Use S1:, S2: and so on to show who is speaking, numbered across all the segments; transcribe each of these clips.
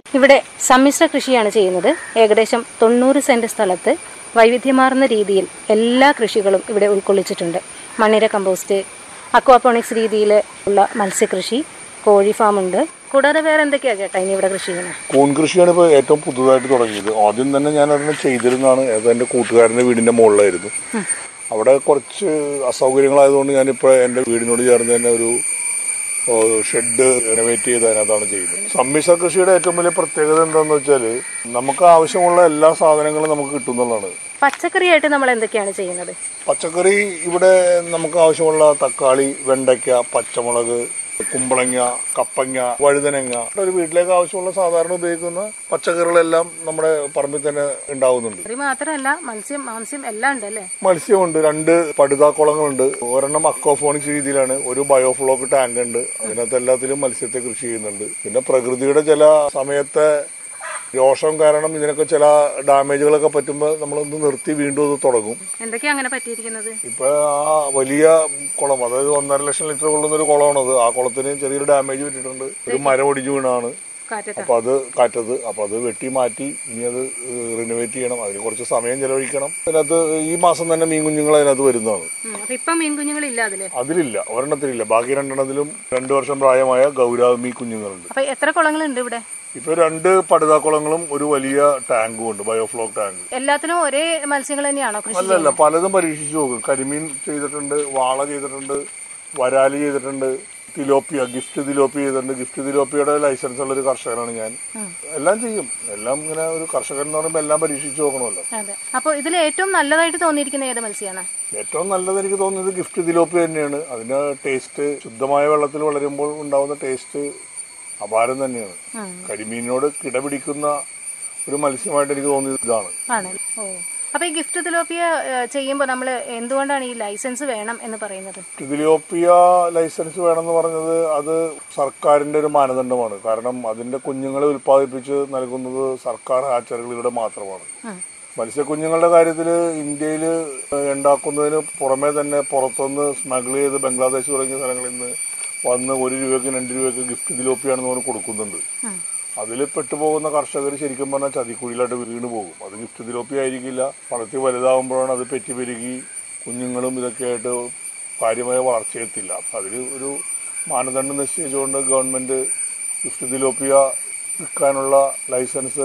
S1: ഇവിടെ സമ്മിശ്ര കൃഷിയാണ് ചെയ്യുന്നത് ഏകദേശം തൊണ്ണൂറ് സെന്റ് സ്ഥലത്ത് വൈവിധ്യമാർന്ന രീതിയിൽ എല്ലാ കൃഷികളും ഇവിടെ ഉൾക്കൊള്ളിച്ചിട്ടുണ്ട് മണ്ണിര കമ്പോസ്റ്റ് അക്വാപോണിക്സ് രീതിയിൽ ഉള്ള മത്സ്യകൃഷി കോഴി ഫാമുണ്ട് കൂടാതെ വേറെ എന്തൊക്കെയാ ചേട്ടാ ഇനി ഇവിടെ കൃഷി ചെയ്യുന്നത്
S2: കൂൺ കൃഷിയാണ് ഇപ്പോൾ ഏറ്റവും പുതുതായിട്ട് തുടങ്ങിയത് ആദ്യം തന്നെ ഞാൻ ഒരെണ്ണം ചെയ്തിരുന്നതാണ് അത് എൻ്റെ കൂട്ടുകാരൻ്റെ വീടിൻ്റെ മുകളിലായിരുന്നു അവിടെ കുറച്ച് അസൗകര്യങ്ങളായതുകൊണ്ട് ഞാനിപ്പോൾ എൻ്റെ വീടിനോട് ചേർന്ന് തന്നെ ഒരു ഷെഡ് റിനോവേറ്റ് ചെയ്ത് അതിനകത്താണ് ചെയ്യുന്നത് സമ്മിശ്ര കൃഷിയുടെ ഏറ്റവും വലിയ പ്രത്യേകത എന്താണെന്ന് വെച്ചാൽ നമുക്ക് ആവശ്യമുള്ള എല്ലാ സാധനങ്ങളും നമുക്ക് കിട്ടുന്നതാണ്
S1: പച്ചക്കറിയായിട്ട് നമ്മൾ എന്തൊക്കെയാണ് ചെയ്യുന്നത്
S2: പച്ചക്കറി ഇവിടെ നമുക്ക് ആവശ്യമുള്ള തക്കാളി വെണ്ടയ്ക്ക പച്ചമുളക് കുമ്പളങ്ങ കപ്പങ്ങ വഴുതനങ്ങ ഒരു വീട്ടിലേക്ക് ആവശ്യമുള്ള സാധാരണ ഉപയോഗിക്കുന്ന പച്ചക്കറികളെല്ലാം നമ്മുടെ പറമ്പിൽ തന്നെ ഉണ്ടാവുന്നുണ്ട്
S1: കറി മാത്രമല്ല മത്സ്യം മാംസ്യം എല്ലാം ഉണ്ട് അല്ലേ
S2: മത്സ്യമുണ്ട് രണ്ട് പടുതാക്കുളങ്ങളുണ്ട് ഒരെണ്ണം അക്വാഫോണിക്സ് രീതിയിലാണ് ഒരു ബയോഫ്ലോക്ക് ടാങ്ക് ഉണ്ട് അതിനകത്ത് എല്ലാത്തിലും മത്സ്യത്തെ കൃഷി ചെയ്യുന്നുണ്ട് പിന്നെ പ്രകൃതിയുടെ ചില സമയത്തെ രോഷം കാരണം ഇതിനൊക്കെ ചില ഡാമേജുകളൊക്കെ പറ്റുമ്പോൾ നമ്മളൊന്ന് നിർത്തി വീണ്ടും അത് തുടങ്ങും
S1: എന്തൊക്കെയാ അങ്ങനെ പറ്റിയിരിക്കുന്നത്
S2: ഇപ്പൊ ആ വലിയ കുളം അതായത് ഒന്നര ലക്ഷം ലിറ്റർ കൊള്ളുന്ന ഒരു കുളമാണത് ആ കുളത്തിന് ചെറിയൊരു ഡാമേജ് പറ്റിയിട്ടുണ്ട് ഒരു മരം ഒടിഞ്ഞു വീണാണ്
S1: കാറ്റത്ത്
S2: അപ്പൊ അത് കാറ്റത് അപ്പൊ അത് വെട്ടി മാറ്റി ഇനി അത് റിനോവേറ്റ് ചെയ്യണം അതിന് കുറച്ച് സമയം ചെലവഴിക്കണം അതിനകത്ത് ഈ മാസം തന്നെ മീൻ കുഞ്ഞുങ്ങൾ അതിനകത്ത് വരുന്നതാണ്
S1: ഉം. അപ്പൊ ഇപ്പൊ മീൻ കുഞ്ഞുങ്ങളില്ല അതില്
S2: അതിലില്ല ഒരെണ്ണത്തിലില്ല ബാക്കി രണ്ടെണ്ണത്തിലും രണ്ടു വർഷം പ്രായമായ ഗൗരാമി കുഞ്ഞുങ്ങളുണ്ട്
S1: അപ്പൊ എത്ര കുളങ്ങളുണ്ട് ഇവിടെ
S2: ഇപ്പൊ രണ്ട് പടുതാക്കുളങ്ങളും ഒരു വലിയ ടാങ്കും ഉണ്ട് ബയോഫ്ലോക്ക് ടാങ്ക്
S1: എല്ലാത്തിനും ഒരേ മത്സ്യങ്ങൾ തന്നെയാണോ കൃഷി
S2: അല്ലല്ല പലതും പരീക്ഷിച്ചു നോക്കും കരിമീൻ ചെയ്തിട്ടുണ്ട് വാള ചെയ്തിട്ടുണ്ട് വരാലി ചെയ്തിട്ടുണ്ട് തിലോപ്പിയ ഗിഫ്റ്റ് തിലോപ്പി ചെയ്തിട്ടുണ്ട് ഗിഫ്റ്റ് തിലോപ്പിയുടെ ലൈസൻസ് ഉള്ള ഒരു കർഷകനാണ് ഞാൻ എല്ലാം ചെയ്യും എല്ലാം ഇങ്ങനെ ഒരു കർഷകൻ എന്ന് പറയുമ്പോൾ എല്ലാം പരീക്ഷിച്ചു നോക്കണമല്ലോ
S1: അതെ അപ്പൊ ഇതിൽ ഏറ്റവും നല്ലതായിട്ട് തോന്നിയിരിക്കുന്ന ഏത് മത്സ്യമാണ്
S2: ഏറ്റവും നല്ലത് എനിക്ക് തോന്നുന്നത് ഗിഫ്റ്റ് തിലോപ്പി തന്നെയാണ് അതിന്റെ ടേസ്റ്റ് ശുദ്ധമായ വെള്ളത്തിൽ വളരുമ്പോൾ ഉണ്ടാവുന്ന ടേസ്റ്റ് അപാരം തന്നെയാണ് കരിമീനിനോട് കിടപിടിക്കുന്ന ഒരു മത്സ്യമായിട്ട് എനിക്ക് തോന്നിയത് ഇതാണ്
S1: ആണ് ഓ അപ്പൊ ഈ ഗിഫ്റ്റ് തിലോപ്പിയ ചെയ്യുമ്പോൾ നമ്മൾ എന്തുകൊണ്ടാണ് ഈ ലൈസൻസ് വേണം എന്ന് പറയുന്നത്
S2: തിലോപ്പിയ ലൈസൻസ് വേണമെന്ന് പറഞ്ഞത് അത് സർക്കാരിന്റെ ഒരു മാനദണ്ഡമാണ് കാരണം അതിന്റെ കുഞ്ഞുങ്ങളെ ഉൽപ്പാദിപ്പിച്ച് നൽകുന്നത് സർക്കാർ ഹാച്ചറികളിലൂടെ മാത്രമാണ്
S1: ഉം.
S2: മത്സ്യക്കുഞ്ഞുങ്ങളുടെ കാര്യത്തിൽ ഇന്ത്യയിൽ ഉണ്ടാക്കുന്നതിന് പുറമെ തന്നെ പുറത്തുനിന്ന് സ്മഗിൾ ചെയ്ത് ബംഗ്ലാദേശ് തുടങ്ങിയ സ്ഥലങ്ങളിൽ നിന്ന് വന്ന് ഒരു രൂപയ്ക്ക് രണ്ട് രൂപയ്ക്ക് ഗിഫ്റ്റ് തിലോപ്പിയാണെന്ന് പറഞ്ഞ് കൊടുക്കുന്നുണ്ട്
S1: ഉം.
S2: അതിൽ പെട്ടുപോകുന്ന കർഷകർ ശരിക്കും പറഞ്ഞാൽ ചതിക്കുഴിയിലായിട്ട് വീണ് പോകും അത് ഗിഫ്റ്റ് തിലോപ്പി ആയിരിക്കില്ല വളർത്തി വലുതാകുമ്പോഴാണ് അത് പെറ്റി പെരുകി കുഞ്ഞുങ്ങളും ഇതൊക്കെ ആയിട്ട് കാര്യമായ വളർച്ചയെത്തില്ല അപ്പം അതിൽ ഒരു മാനദണ്ഡം നിശ്ചയിച്ചുകൊണ്ട് ഗവൺമെന്റ് ഗിഫ്റ്റ് തിലോപ്പിയ വിൽക്കാനുള്ള ലൈസൻസ്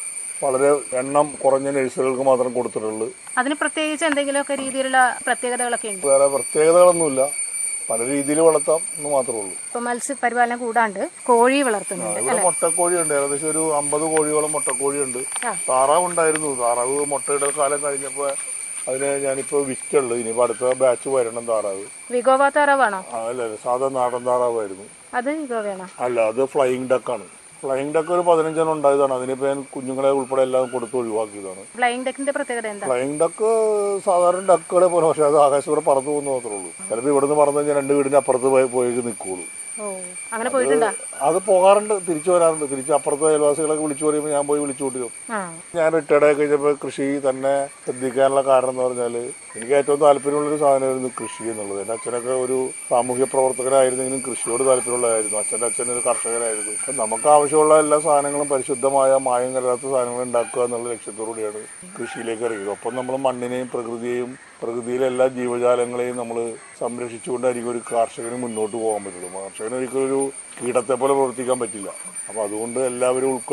S2: വളരെ എണ്ണം കുറഞ്ഞ നഴ്സറികൾക്ക് മാത്രം കൊടുത്തിട്ടുള്ളൂ
S1: അതിന് പ്രത്യേകിച്ച് എന്തെങ്കിലുമൊക്കെ രീതിയിലുള്ള പ്രത്യേകതകളൊക്കെ ഉണ്ട്
S2: വേറെ പ്രത്യേകതകളൊന്നുമില്ല പല രീതിയിൽ വളർത്താം എന്ന് മാത്രമേ ഉള്ളൂ
S1: ഇപ്പൊ മത്സ്യപരിപാലനം കൂടാണ്ട് കോഴി വളർത്തുന്നുണ്ട്
S2: ഇവിടെ മുട്ടക്കോഴിയുണ്ട് ഏകദേശം ഒരു അമ്പത് കോഴിയോളം മുട്ടക്കോഴിയുണ്ട്
S1: ആ.
S2: താറാവ് ഉണ്ടായിരുന്നു താറാവ് മുട്ടയുടെ കാലം കഴിഞ്ഞപ്പോ അതിന് ഞാനിപ്പോ വിറ്റുള്ളൂ ഇനിയിപ്പോ അടുത്ത ബാച്ച് വരണം താറാവ്
S1: വിഗോവ താറാവാണോ
S2: ആ, അല്ല അല്ല, സാധാ നാടൻ താറാവായിരുന്നു
S1: അത് വിഗോവയാണോ
S2: അല്ല അത് ഫ്ലൈയിങ് ഡക്കാണ് ഫ്ലൈയിങ് ഡക്ക് ഒരു പതിനഞ്ചെണ്ണം ഉണ്ടായതാണ് അതിനിപ്പോ ഞാൻ കുഞ്ഞുങ്ങളെ ഉൾപ്പെടെ എല്ലാം കൊടുത്ത് ഒഴിവാക്കിയതാണ്
S1: ഫ്ലൈങ് ഡെക്കിന്റെ പ്രത്യേകത എന്താ
S2: ഫ്ലൈയിങ് ഡക്ക് സാധാരണ ഡക്കുകളെ പോലെ പക്ഷെ അത് ആകാശത്തൂടെ പറന്നു പോകുന്ന മാത്രമേ ഉള്ളൂ ചിലപ്പോൾ ഇവിടുന്ന് പറന്നു കഴിഞ്ഞാൽ രണ്ട് വീടിന്റെ അപ്പുറത്ത് പോയി പോയി നിൽക്കുള്ളൂ
S1: ഓ അങ്ങനെ പോയിട്ടുണ്ടോ
S2: അത് പോകാറുണ്ട് തിരിച്ചു വരാറുണ്ട് തിരിച്ച് അപ്പുറത്തെ അയൽവാസികളൊക്കെ വിളിച്ചു പറയുമ്പോൾ ഞാൻ പോയി വിളിച്ചു കൊണ്ടുവരും
S1: ആ
S2: ഞാൻ റിട്ടയർഡ് ആയി കഴിഞ്ഞപ്പോൾ കൃഷി തന്നെ ശ്രദ്ധിക്കാനുള്ള കാരണം എന്ന് പറഞ്ഞാൽ എനിക്ക് ഏറ്റവും താല്പര്യമുള്ളൊരു സാധനമായിരുന്നു കൃഷി എന്നുള്ളത് എൻ്റെ അച്ഛനൊക്കെ ഒരു സാമൂഹ്യ പ്രവർത്തകനായിരുന്നെങ്കിലും കൃഷിയോട് താല്പര്യമുള്ളതായിരുന്നു അച്ഛൻ്റെ അച്ഛൻ ഒരു കർഷകനായിരുന്നു അപ്പം നമുക്ക് ആവശ്യമുള്ള എല്ലാ സാധനങ്ങളും പരിശുദ്ധമായ മായം കലരാത്ത സാധനങ്ങൾ ഉണ്ടാക്കുക എന്നുള്ള ലക്ഷ്യത്തോടുകൂടിയാണ് കൃഷിയിലേക്ക് ഇറങ്ങിയത് ഒപ്പം നമ്മൾ മണ്ണിനെയും പ്രകൃതിയെയും പ്രകൃതിയിലെ എല്ലാ ജീവജാലങ്ങളെയും നമ്മൾ സംരക്ഷിച്ചുകൊണ്ടായിരിക്കും ഒരു കർഷകന് മുന്നോട്ട് പോകാൻ പറ്റുള്ളൂ കർഷകന് ഒരിക്കലും ഒരു കീടത്തെ പോലെ പ്രവർത്തിക്കാൻ പറ്റില്ല അപ്പോൾ അതുകൊണ്ട് എല്ലാവരും ഉൾക്കൊള്ളും